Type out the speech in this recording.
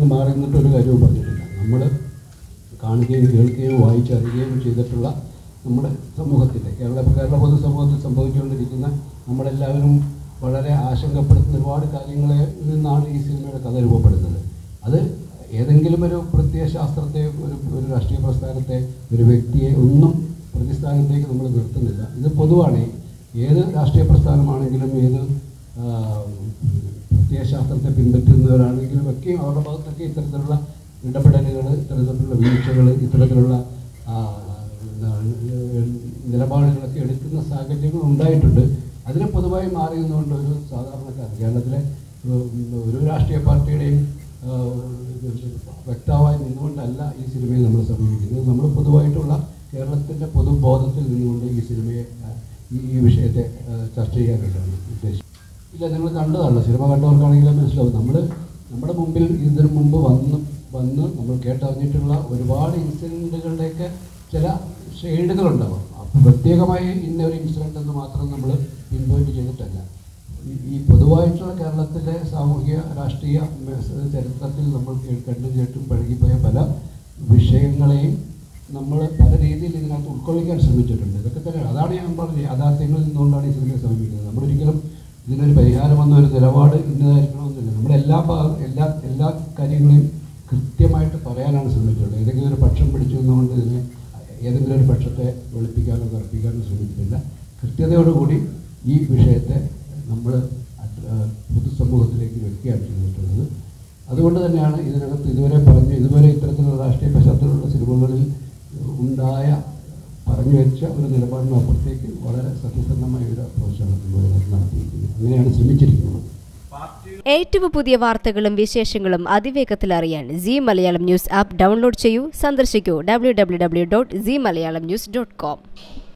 മാറി നിന്നിട്ട് ഒരു കാര്യവും പറഞ്ഞിട്ടില്ല നമ്മൾ കാണുകയും കേൾക്കുകയും വായിച്ചറിയുകയും ചെയ്തിട്ടുള്ള നമ്മുടെ സമൂഹത്തിൻ്റെ കേരള കേരള പൊതുസമൂഹത്തിൽ സംഭവിച്ചുകൊണ്ടിരിക്കുന്ന നമ്മളെല്ലാവരും വളരെ ആശങ്കപ്പെടുത്തുന്ന ഒരുപാട് കാര്യങ്ങളിൽ നിന്നാണ് ഈ സിനിമയുടെ കഥ രൂപപ്പെടുന്നത് അത് ഏതെങ്കിലും ഒരു പ്രത്യയശാസ്ത്രത്തെ ഒരു ഒരു രാഷ്ട്രീയ പ്രസ്ഥാനത്തെ ഒരു വ്യക്തിയെ ഒന്നും പ്രതിസ്ഥാനത്തേക്ക് നമ്മൾ നിർത്തുന്നില്ല ഇത് പൊതുവാണ് ഏത് രാഷ്ട്രീയ പ്രസ്ഥാനമാണെങ്കിലും ഏത് ആ, പ്രത്യയശാസ്ത്രത്തെ പിൻപറ്റുന്നവരാണെങ്കിലും ഒക്കെ അവരുടെ ഭാഗത്തൊക്കെ ഇത്തരത്തിലുള്ള ഇടപെടലുകൾ ഇത്തരത്തിലുള്ള വീഴ്ചകൾ ഇത്തരത്തിലുള്ള ആ, എന്താണ്, നിലപാടുകളൊക്കെ എടുക്കുന്ന സാഹചര്യങ്ങൾ ഉണ്ടായിട്ടുണ്ട് അതിനെ പൊതുവായി മാറി നിന്നുകൊണ്ട് ഒരു സാധാരണക്കാരൻ കേരളത്തിലെ ഉം, ഒരു രാഷ്ട്രീയ പാർട്ടിയുടെയും ആ, വ്യക്താവായി നിന്നുകൊണ്ടല്ല ഈ സിനിമയെ നമ്മൾ സമീപിക്കുന്നത് നമ്മൾ പൊതുവായിട്ടുള്ള കേരളത്തിൻ്റെ പൊതുബോധത്തിൽ നിന്നുകൊണ്ട് ഈ സിനിമയെ ആ, ഈ ഈ വിഷയത്തെ ആ, ചർച്ച ചെയ്യാനായിട്ടാണ് ഉദ്ദേശിച്ചത് ഇല്ല നിങ്ങൾ കണ്ടതല്ല സിനിമ കണ്ടവർക്കാണെങ്കിലും മനസ്സിലാവും നമ്മൾ നമ്മുടെ മുമ്പിൽ ഇതിനു മുമ്പ് വന്ന് വന്ന് നമ്മൾ കേട്ടറിഞ്ഞിട്ടുള്ള ഒരുപാട് ഇൻസിഡൻറ്റുകളുടെയൊക്കെ ചില ഷെയ്ഡുകളുണ്ടാവും അപ്പോൾ പ്രത്യേകമായി ഇന്ന ഒരു ഇൻസിഡൻ്റ് എന്ന് മാത്രം നമ്മൾ പിൻപോയിന്റ് ചെയ്തിട്ടല്ല ഈ- ഈ പൊതുവായിട്ടുള്ള കേരളത്തിലെ സാമൂഹിക രാഷ്ട്രീയ മെ- ചരിത്രത്തിൽ നമ്മൾ കേ- കണ്ടും കേട്ടും പഴകിപ്പോയ പല വിഷയങ്ങളെയും നമ്മൾ പല രീതിയിൽ ഇതിനകത്ത് ഉൾക്കൊള്ളിക്കാൻ ശ്രമിച്ചിട്ടുണ്ട് ഇതൊക്കെ തന്നെയാണ് അതാണ് ഞാൻ പറഞ്ഞത് യാഥാർത്ഥ്യങ്ങളിൽ നിന്നുകൊണ്ടാണ് ഈ സിനിമയെ സമീപിക്കുന്നത് നമ്മളൊരിക്കലും ഇതിനൊരു പരിഹാരം എന്ന ഒരു നിലപാട് ഇന്നതായിരിക്കണമെന്നില്ല നമ്മൾ എല്ലാ ഭാഗ എല്ലാ എല്ലാ കാര്യങ്ങളെയും കൃത്യമായിട്ട് പറയാനാണ് ശ്രമിച്ചിട്ടുള്ളത് ഏതെങ്കിലും ഒരു പക്ഷം പിടിച്ചു നിന്നുകൊണ്ട് ഇതിനെ ഏതെങ്കിലും ഒരു പക്ഷത്തെ വെളുപ്പിക്കാനോ തർപ്പിക്കാനോ ശ്രമിച്ചിട്ടില്ല കൃത്യതയോടുകൂടി ഈ വിഷയത്തെ നമ്മൾ പൊതുസമൂഹത്തിലേക്ക് വെക്കുകയാണ് ചെയ്തിട്ടുള്ളത് അതുകൊണ്ട് തന്നെയാണ് ഇതിനകത്ത് ഇതുവരെ പറഞ്ഞ ഇതുവരെ ഇത്തരത്തിലുള്ള രാഷ്ട്രീയ പശ്ചാത്തലമുള്ള സിനിമകളിൽ ഉണ്ടായ പറഞ്ഞു വെച്ച ഒരു നിലപാടിന് അപ്പുറത്തേക്ക് വളരെ സത്യസന്ധമായ ഒരു അപ്രോച്ചാണ് നമ്മൾ നടത്തിയിരിക്കുന്നത് അങ്ങനെയാണ് ശ്രമിച്ചിരിക്കുന്നത് ഏറ്റവും പുതിയ വാർത്തകളും വിശേഷങ്ങളും അതിവേഗത്തിൽ അറിയാൻ Zee Malayalam news app download ചെയ്യൂ സന്ദർശിക്കൂ W W W dot Zee Malayalam news dot com